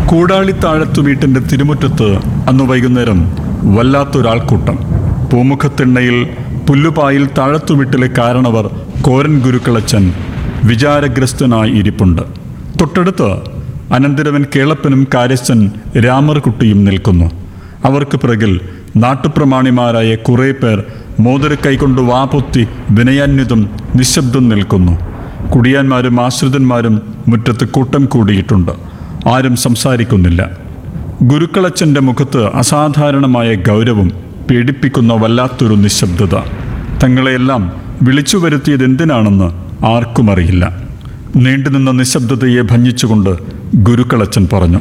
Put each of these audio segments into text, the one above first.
കൂടാളിത്താഴത്തു വീട്ടിന്റെ തിരുമുറ്റത്ത് അന്ന് വൈകുന്നേരം വല്ലാത്തൊരാൾക്കൂട്ടം പൂമുഖത്തിണ്ണയിൽ പുല്ലുപായിൽ താഴത്തു വീട്ടിലെ കാരണവർ കോരൻ ഗുരുക്കളച്ചൻ വിചാരഗ്രസ്തനായി ഇരിപ്പുണ്ട് തൊട്ടടുത്ത് അനന്തരവൻ കേളപ്പനും കാര്യസ്ഥൻ രാമർകുട്ടിയും നിൽക്കുന്നു അവർക്ക് പിറകിൽ നാട്ടുപ്രമാണിമാരായ കുറേ പേർ മോതിര കൈകൊണ്ട് വാപൊത്തി വിനയാന്വിതം നിശബ്ദം നിൽക്കുന്നു കുടിയാന്മാരും ആശ്രിതന്മാരും മുറ്റത്ത് കൂട്ടം കൂടിയിട്ടുണ്ട് ആരും സംസാരിക്കുന്നില്ല ഗുരുക്കളച്ചൻ്റെ മുഖത്ത് അസാധാരണമായ ഗൗരവം പീഡിപ്പിക്കുന്ന വല്ലാത്തൊരു നിശബ്ദത തങ്ങളെയെല്ലാം വിളിച്ചു വരുത്തിയത് എന്തിനാണെന്ന് ആർക്കും അറിയില്ല നീണ്ടുനിന്ന നിശബ്ദതയെ ഭഞ്ജിച്ചുകൊണ്ട് ഗുരുക്കളച്ചൻ പറഞ്ഞു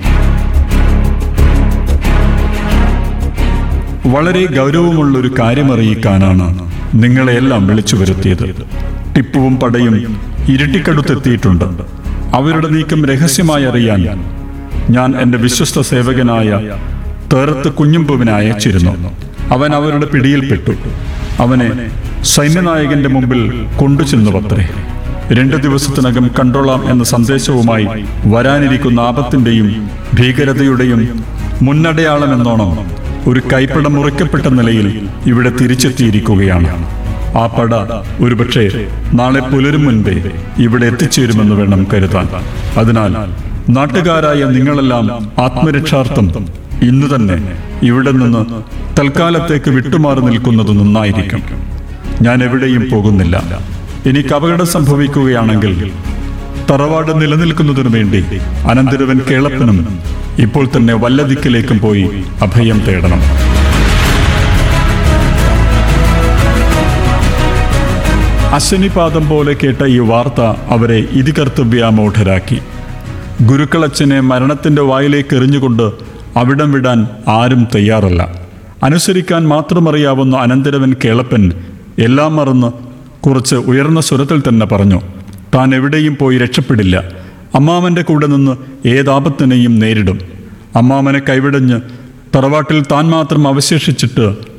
വളരെ ഗൗരവമുള്ളൊരു കാര്യമറിയിക്കാനാണ് നിങ്ങളെയെല്ലാം വിളിച്ചു വരുത്തിയത് ടിപ്പുവും പടയും ഇരുട്ടിക്കടുത്തെത്തിയിട്ടുണ്ട് അവരുടെ നീക്കം രഹസ്യമായി അറിയാൻ ഞാൻ എൻ്റെ വിശ്വസ്ത സേവകനായ തേറത്ത് കുഞ്ഞുമ്പുവിനെ അയച്ചിരുന്നു അവൻ അവരുടെ പിടിയിൽപ്പെട്ടു അവനെ സൈന്യനായകന്റെ മുമ്പിൽ കൊണ്ടുചെന്നു പത്രേ രണ്ടു ദിവസത്തിനകം കണ്ടോളാം എന്ന സന്ദേശവുമായി വരാനിരിക്കുന്ന ആപത്തിന്റെയും ഭീകരതയുടെയും മുന്നടയാളം എന്നോണം ഒരു കൈപ്പട മുറിക്കപ്പെട്ട നിലയിൽ ഇവിടെ തിരിച്ചെത്തിയിരിക്കുകയാണ് ആ പട ഒരുപക്ഷെ നാളെ പുലരും മുൻപേ ഇവിടെ എത്തിച്ചേരുമെന്ന് വേണം കരുതാൻ അതിനാൽ നാട്ടുകാരായ നിങ്ങളെല്ലാം ആത്മരക്ഷാർത്ഥം ഇന്നു തന്നെ ഇവിടെ നിന്ന് തൽക്കാലത്തേക്ക് വിട്ടുമാറി നിൽക്കുന്നത് നന്നായിരിക്കും ഞാൻ എവിടെയും പോകുന്നില്ല എനിക്ക് അപകടം സംഭവിക്കുകയാണെങ്കിൽ തറവാട് നിലനിൽക്കുന്നതിനു വേണ്ടി അനന്തരവൻ കേളപ്പനും ഇപ്പോൾ തന്നെ വല്ലദിക്കിലേക്കും പോയി അഭയം തേടണം അശ്വനിപാദം പോലെ കേട്ട ഈ വാർത്ത അവരെ ഇതികർത്തവ്യാമൂഢരാക്കി ഗുരുക്കളച്ചനെ മരണത്തിന്റെ വായിലേക്ക് എറിഞ്ഞുകൊണ്ട് അവിടം വിടാൻ ആരും തയ്യാറല്ല അനുസരിക്കാൻ മാത്രമറിയാവുന്ന അനന്തരവൻ കേളപ്പൻ എല്ലാം മറന്ന് കുറച്ച് ഉയർന്ന സ്വരത്തിൽ തന്നെ പറഞ്ഞു താൻ എവിടെയും പോയി രക്ഷപ്പെടില്ല അമ്മാമന്റെ കൂടെ നിന്ന് ഏതാപത്തിനെയും നേരിടും അമ്മാമനെ കൈവിടഞ്ഞ് തറവാട്ടിൽ താൻ മാത്രം അവശേഷിച്ചിട്ട്